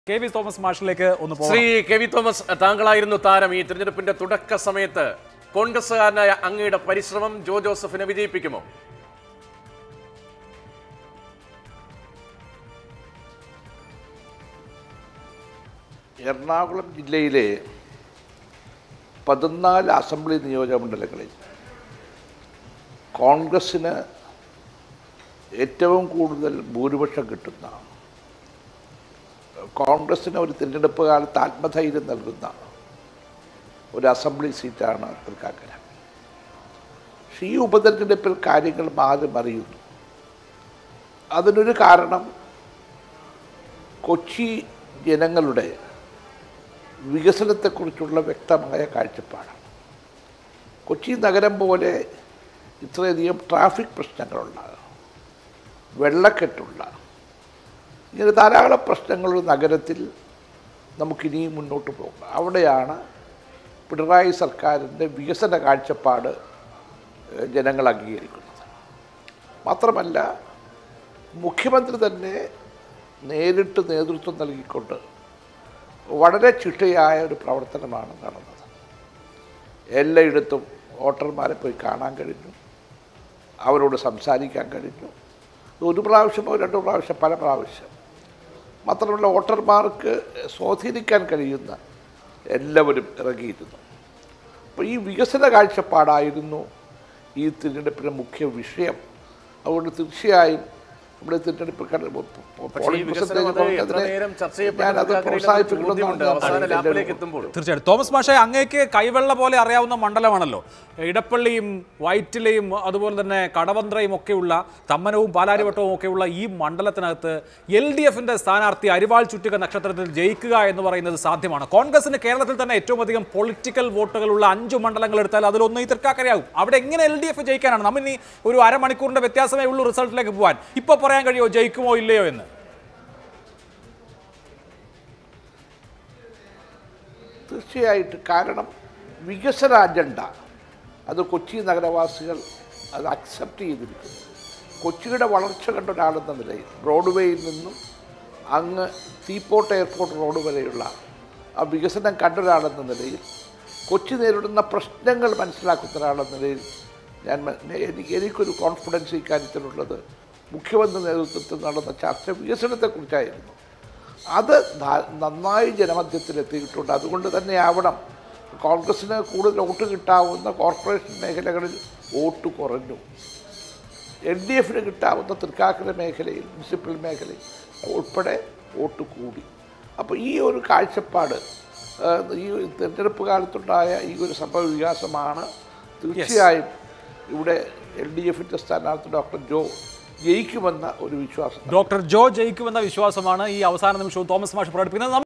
K V Thomas മാഷിലേക്ക് ഒന്ന് പോകാം ശ്രീ കെ വി തോമസ് താങ്കളായിരുന്നു താരം ഈ തിരഞ്ഞെടുപ്പിന്റെ തുടക്ക സമയത്ത് കോൺഗ്രസ്സുകാരനായ അങ്ങയുടെ പരിശ്രമം ജോ ജോസഫിനെ വിജയിപ്പിക്കുമോ എറണാകുളം ജില്ലയിലെ പതിനാല് അസംബ്ലി നിയോജകമണ്ഡലങ്ങളിൽ കോൺഗ്രസ്സിന് ഏറ്റവും കൂടുതൽ ഭൂരിപക്ഷം കിട്ടുന്ന കോൺഗ്രസ്സിന് ഒരു തിരഞ്ഞെടുപ്പ് കാലത്ത് ആത്മധൈര്യം നൽകുന്ന ഒരു അസംബ്ലി സീറ്റാണ് തൃക്കാക്കര പക്ഷേ ഈ ഉപതെരഞ്ഞെടുപ്പിൽ കാര്യങ്ങൾ മാറി മറിയുന്നു അതിനൊരു കാരണം കൊച്ചി ജനങ്ങളുടെ വികസനത്തെക്കുറിച്ചുള്ള വ്യക്തമായ കാഴ്ചപ്പാടാണ് കൊച്ചി നഗരം പോലെ ഇത്രയധികം ട്രാഫിക് പ്രശ്നങ്ങളുള്ള വെള്ളക്കെട്ടുള്ള ഇങ്ങനെ ധാരാളം പ്രശ്നങ്ങളുള്ള നഗരത്തിൽ നമുക്കിനിയും മുന്നോട്ട് പോകാം അവിടെയാണ് പിണറായി സർക്കാരിൻ്റെ വികസന കാഴ്ചപ്പാട് ഏഹ്, ജനങ്ങൾ അംഗീകരിക്കുന്നത് മാത്രമല്ല മുഖ്യമന്ത്രി തന്നെ നേരിട്ട് നേതൃത്വം നൽകിക്കൊണ്ട് വളരെ ചിട്ടയായ ഒരു പ്രവർത്തനമാണ് നടന്നത് എല്ലായിടത്തും വോട്ടർമാരെ പോയി കാണാൻ കഴിഞ്ഞു അവരോട് സംസാരിക്കാൻ കഴിഞ്ഞു ഒരു പ്രാവശ്യമോ രണ്ടു പ്രാവശ്യം പല പ്രാവശ്യം മാത്രമല്ല വോട്ടർമാർക്ക് സ്വാധീനിക്കാൻ കഴിയുന്ന എല്ലാവരും ഇറങ്ങിയിരുന്നു അപ്പോൾ ഈ വികസന കാഴ്ചപ്പാടായിരുന്നു ഈ തിരഞ്ഞെടുപ്പിൻ്റെ മുഖ്യ വിഷയം അതുകൊണ്ട് തീർച്ചയായും നമ്മുടെ തിരഞ്ഞെടുപ്പ് കണ്ട- പക്ഷേ ഈ പോളിംഗ് വികസനം അത് percentage എത്ര നേരം ചർച്ച ഞാനത് ചെയ്യപ്പെടുന്ന ചോദ്യമുണ്ട് പ്രോത്സാഹിപ്പിക്കണമെന്നാണ് അവസാന എൻ്റെ ലാപ്പിലേക്ക് ഒരു- എത്തുമ്പോൾ തീർച്ചയായിട്ടും തോമസ് മാഷെ അങ്ങേക്ക് കൈവെള്ള പോലെ അറിയാവുന്ന മണ്ഡലമാണല്ലോ ഇടപ്പള്ളിയും വൈറ്റിലയും അതുപോലെ തന്നെ കടവന്ത്രയും ഒക്കെയുള്ള തമ്മനവും പാലാരിവട്ടവും ഒക്കെയുള്ള ഈ മണ്ഡലത്തിനകത്ത് എൽ ഡി എഫിന്റെ സ്ഥാനാർത്ഥി അരിവാൾ ചുറ്റുക നക്ഷത്രത്തിൽ ജയിക്കുക എന്ന് പറയുന്നത് സാധ്യമാണ് കോൺഗ്രസിന് കേരളത്തിൽ തന്നെ ഏറ്റവും അധികം പൊളിറ്റിക്കൽ വോട്ടുകളുള്ള അഞ്ച് മണ്ഡലങ്ങൾ എടുത്താൽ അതിലൊന്ന് ഈ തൃക്കാക്കരയാകും അവിടെ എങ്ങനെ എൽ ഡി എഫ് ജയിക്കാനാണ് നമ്മൾ ഇനി ഒരു അരമണിക്കൂറിന്റെ വ്യത്യാസമേ ഉള്ളൂ റിസൾട്ടിലേക്ക് പോകാൻ ഇപ്പൊ പറയാൻ കഴിയുമോ ജയിക്കുമോ ഇല്ലയോ എന്ന് തീർച്ചയായിട്ടും കാരണം വികസന അജണ്ട അത് കൊച്ചി നഗരവാസികൾ അത് അക്സെപ്റ്റ് ചെയ്തിരിക്കുന്നു കൊച്ചിയുടെ വളർച്ച കണ്ട ഒരാളെന്ന നിലയിൽ ബ്രോഡ്വേയിൽ നിന്നും അങ്ങ് സീപോർട്ട് എയർപോർട്ട് റോഡ് വരെയുള്ള ആ വികസനം കണ്ട ഒരാളെന്ന നിലയിൽ കൊച്ചി നേരിടുന്ന പ്രശ്നങ്ങൾ മനസ്സിലാക്കുന്ന ഒരാളെന്ന നിലയിൽ ഞാൻ മ- എനിക്ക് എനിക്കൊരു കോൺഫിഡൻസ് ഇക്കാര്യത്തിലുള്ളത് മുഖ്യമന്ത്രി നേതൃത്വത്തിൽ നടന്ന ചർച്ച വികസനത്തെക്കുറിച്ചായിരുന്നു അത് ധാ- നന്നായി ജനമധ്യത്തിൽ എത്തിയിട്ടുണ്ട് അതുകൊണ്ട് തന്നെ ആവണം കോൺഗ്രസ്സിന് കൂടുതൽ വോട്ട് കിട്ടാവുന്ന കോർപ്പറേഷൻ മേഖലകളിൽ വോട്ട് കുറഞ്ഞു എൽ ഡി എഫിന് കിട്ടാവുന്ന തൃക്കാക്കര മേഖലയിൽ മുനിസിപ്പൽ മേഖലയിൽ ഉൾപ്പെടെ വോട്ട് കൂടി അപ്പോൾ ഈ ഒരു കാഴ്ചപ്പാട് ആ, ഈ തിരഞ്ഞെടുപ്പ് കാലത്തുണ്ടായ ഈ ഒരു സംഭവ വികാസമാണ് തീർച്ചയായും ഇവിടെ എൽ ഡി എഫിൻ്റെ സ്ഥാനാർത്ഥി ഡോക്ടർ ജോ ജയിക്കുമെന്ന ഒരു വിശ്വാസം ഡോക്ടർ ജോ ജയിക്കുമെന്ന വിശ്വാസമാണ് ഈ അവസാന നിമിഷവും തോമസ് മാഷ് പ്രകടിപ്പിക്കുന്നത്